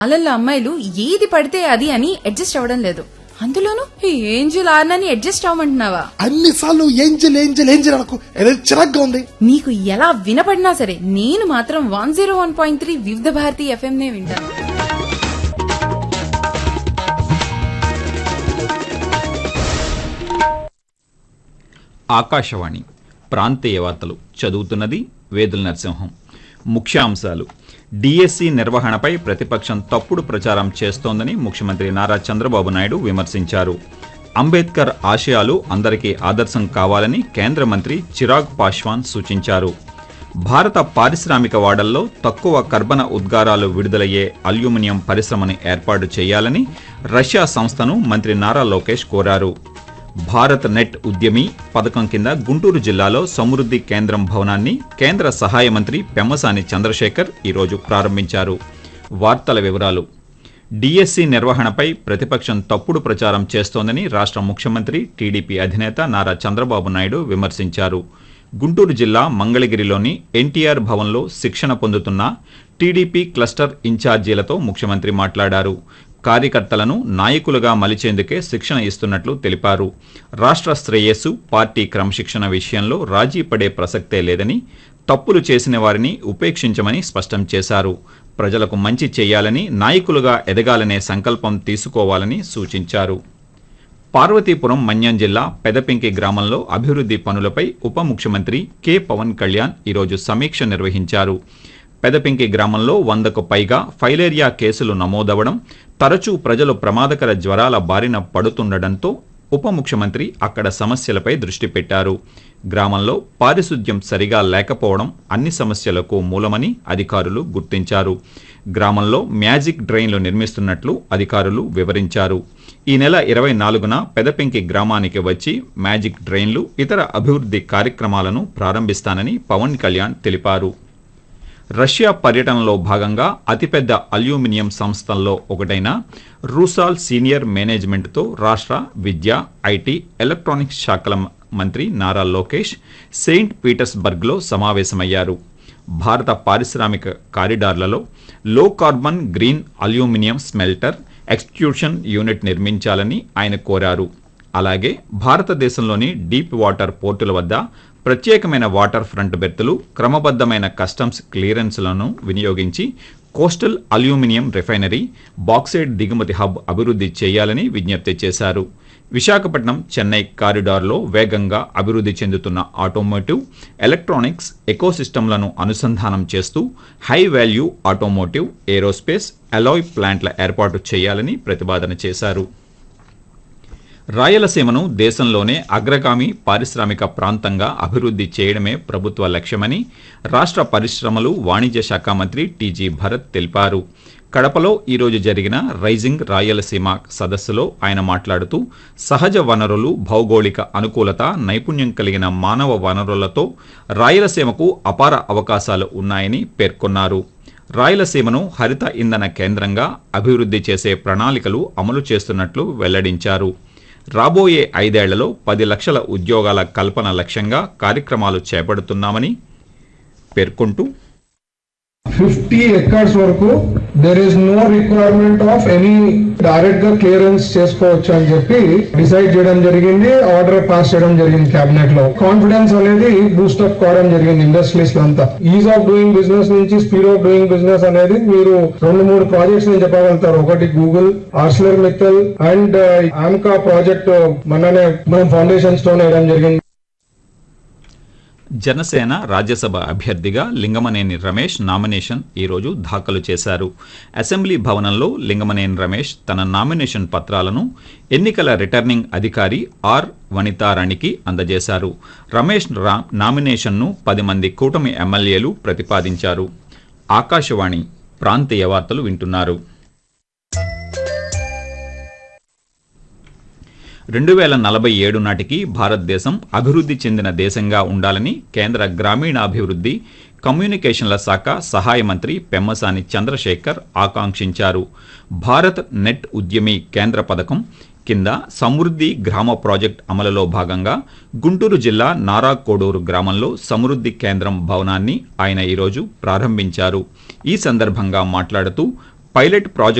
అలల్లో అమ్మాయిలు ఏది పడితే అది అని అడ్జస్ట్ అవ్వడం లేదు అందులోనూ ఈ ఏంజిల్ ఆర్నని అడ్జస్ట్ అవ్వమంటున్నావా అన్నిసార్లు ఏంజల్ ఏంజల్ ఏంజల్ అనకు ఏదో చిరాగ్గా ఉంది నీకు ఎలా వినపడినా సరే నేను మాత్రం one zero one point three Vividh Bharati FM నే వింటాను ఆకాశవాణి ప్రాంతీయ వార్తలు చదువుతున్నది వేదుల నరసింహం ముఖ్యాంశాలు డిఎస్సి నిర్వహణపై ప్రతిపక్షం తప్పుడు ప్రచారం చేస్తోందని ముఖ్యమంత్రి నారా చంద్రబాబు నాయుడు విమర్శించారు అంబేద్కర్ ఆశయాలు అందరికీ ఆదర్శం కావాలని కేంద్ర మంత్రి చిరాగ్ పాశ్వాన్ సూచించారు భారత పారిశ్రామిక వాడల్లో తక్కువ కర్బన ఉద్గారాలు విడుదలయ్యే అల్యూమినియం పరిశ్రమని ఏర్పాటు చేయాలని రష్యా సంస్థను మంత్రి నారా లోకేష్ కోరారు భారత్ నెట్ ఉద్యమి పథకం కింద గుంటూరు జిల్లాలో సమృద్ధి కేంద్రం భవనాన్ని కేంద్ర సహాయ మంత్రి పెమ్మసాని చంద్రశేఖర్ ఈరోజు ప్రారంభించారు వార్తల వివరాలు డిఎస్సి నిర్వహణపై ప్రతిపక్షం తప్పుడు ప్రచారం చేస్తోందని రాష్ట్ర ముఖ్యమంత్రి టీడీపీ అధినేత నారా చంద్రబాబు నాయుడు విమర్శించారు గుంటూరు జిల్లా మంగళగిరిలోని ఎన్టీఆర్ భవన్లో శిక్షణ పొందుతున్న టీడీపీ క్లస్టర్ ఇన్ఛార్జీలతో ముఖ్యమంత్రి మాట్లాడారు కార్యకర్తలను నాయకులుగా మలిచేందుకే శిక్షణ ఇస్తున్నట్లు తెలిపారు రాష్ట్ర శ్రేయస్సు పార్టీ క్రమశిక్షణ విషయంలో రాజీ పడే ప్రసక్తే లేదని తప్పులు చేసిన వారిని ఉపేక్షించమని స్పష్టం చేశారు ప్రజలకు మంచి చేయాలని నాయకులుగా ఎదగాలనే సంకల్పం తీసుకోవాలని సూచించారు పార్వతీపురం మన్యం జిల్లా పెదపింకి గ్రామంలో అభివృద్ధి పనులపై ఉప ముఖ్యమంత్రి కె పవన్ కళ్యాణ్ ఈరోజు సమీక్ష నిర్వహించారు పెదపింకి గ్రామంలో వందకు పైగా ఫైలేరియా కేసులు నమోదవడం తరచూ ప్రజలు ప్రమాదకర జ్వరాల బారిన పడుతుండటంతో ఉప ముఖ్యమంత్రి అక్కడ సమస్యలపై దృష్టి పెట్టారు గ్రామంలో పారిశుద్ధ్యం సరిగా లేకపోవడం అన్ని సమస్యలకు మూలమని అధికారులు గుర్తించారు గ్రామంలో మ్యాజిక్ డ్రైన్లు నిర్మిస్తున్నట్లు అధికారులు వివరించారు ఈ నెల ఇరవై నాలుగున పెదపెంకి గ్రామానికి వచ్చి మ్యాజిక్ డ్రైన్లు ఇతర అభివృద్ధి కార్యక్రమాలను ప్రారంభిస్తానని పవన్ కళ్యాణ్ తెలిపారు రష్యా పర్యటనలో భాగంగా అతిపెద్ద అల్యూమినియం సంస్థల్లో ఒకటైన రూసాల్ సీనియర్ మేనేజ్మెంట్తో రాష్ట్ర విద్య ఐటీ ఎలక్ట్రానిక్స్ శాఖల మంత్రి నారా లోకేష్ సెయింట్ పీటర్స్బర్గ్లో సమావేశమయ్యారు భారత పారిశ్రామిక కారిడార్లలో low carbon green aluminium smelter execution unit నిర్మించాలని ఆయన కోరారు అలాగే భారతదేశంలోని డీప్ వాటర్ పోర్టుల వద్ద ప్రత్యేకమైన వాటర్ ఫ్రంట్ బెర్తులు క్రమబద్ధమైన కస్టమ్స్ క్లియరెన్స్లను వినియోగించి కోస్టల్ అల్యూమినియం రిఫైనరీ బాక్సైడ్ దిగుమతి హబ్ అభివృద్ధి చేయాలని విజ్ఞప్తి చేశారు విశాఖపట్నం చెన్నై కారిడార్లో వేగంగా అభివృద్ధి చెందుతున్న ఆటోమోటివ్ ఎలక్ట్రానిక్స్ ఎకోసిస్టమ్లను అనుసంధానం చేస్తూ high value automotive aerospace alloy ప్లాంట్ల ఏర్పాటు చేయాలని ప్రతిపాదన చేశారు రాయలసీమను దేశంలోనే అగ్రగామి పారిశ్రామిక ప్రాంతంగా అభివృద్ధి చేయడమే ప్రభుత్వ లక్ష్యమని రాష్ట్ర పరిశ్రమలు వాణిజ్య శాఖ మంత్రి టీజీ భరత్ తెలిపారు కడపలో ఈరోజు జరిగిన రైజింగ్ రాయలసీమ సదస్సులో ఆయన మాట్లాడుతూ సహజ వనరులు భౌగోళిక అనుకూలత నైపుణ్యం కలిగిన మానవ వనరులతో రాయలసీమకు అపార అవకాశాలు ఉన్నాయని పేర్కొన్నారు రాయలసీమను హరిత ఇంధన కేంద్రంగా అభివృద్ధి చేసే ప్రణాళికలు అమలు చేస్తున్నట్లు వెల్లడించారు రాబోయే ఐదేళ్లలో పది లక్షల ఉద్యోగాల కల్పన లక్ష్యంగా కార్యక్రమాలు చేపడుతున్నామని పేర్కొంటూ ఫిఫ్టీ ఎకర్స్ వరకు there is no requirement of any direct గా క్లియరెన్స్ చేసుకోవచ్చు అని చెప్పి డిసైడ్ చేయడం జరిగింది ఆర్డర్ పాస్ చేయడం జరిగింది కేబినెట్ లో కాన్ఫిడెన్స్ అనేది బూస్ట్ అప్ కావడం జరిగింది ఇండస్ట్రీస్ లో అంతా ఈజ్ ఆఫ్ డూయింగ్ బిజినెస్ నుంచి స్పీడ్ ఆఫ్ డూయింగ్ బిజినెస్ అనేది మీరు రెండు మూడు ప్రాజెక్ట్స్ నేను చెప్పగలుగుతారు ఒకటి Google Arcelor Mittal and AMCA project మననే మనం ఫౌండేషన్ స్టోన్ వేయడం జరిగింది జనసేన రాజ్యసభ అభ్యర్థిగా లింగమనేని రమేష్ నామినేషన్ ఈరోజు దాఖలు చేశారు అసెంబ్లీ భవనంలో లింగమనేని రమేష్ తన నామినేషన్ పత్రాలను ఎన్నికల రిటర్నింగ్ అధికారి ఆర్ వనితారాణికి అందజేశారు రమేష్ రా నామినేషన్ను పది మంది కూటమి ఎమ్మెల్యేలు ప్రతిపాదించారు ఆకాశవాణి ప్రాంతీయ వార్తలు వింటున్నారు రెండు వేల నలభై ఏడు నాటికి భారతదేశం అభివృద్ధి చెందిన దేశంగా ఉండాలని కేంద్ర గ్రామీణాభివృద్ధి కమ్యూనికేషన్ల శాఖ సహాయ మంత్రి పెమ్మసాని చంద్రశేఖర్ ఆకాంక్షించారు భారత్ నెట్ ఉద్యమి కేంద్ర పథకం కింద సమృద్ధి గ్రామ ప్రాజెక్ట్ అమలులో భాగంగా గుంటూరు జిల్లా నారాకోడూరు గ్రామంలో సమృద్ధి కేంద్రం భవనాన్ని ఆయన ఈరోజు ప్రారంభించారు ఈ సందర్భంగా మాట్లాడుతూ పైలట్ ప్రాజెక్టు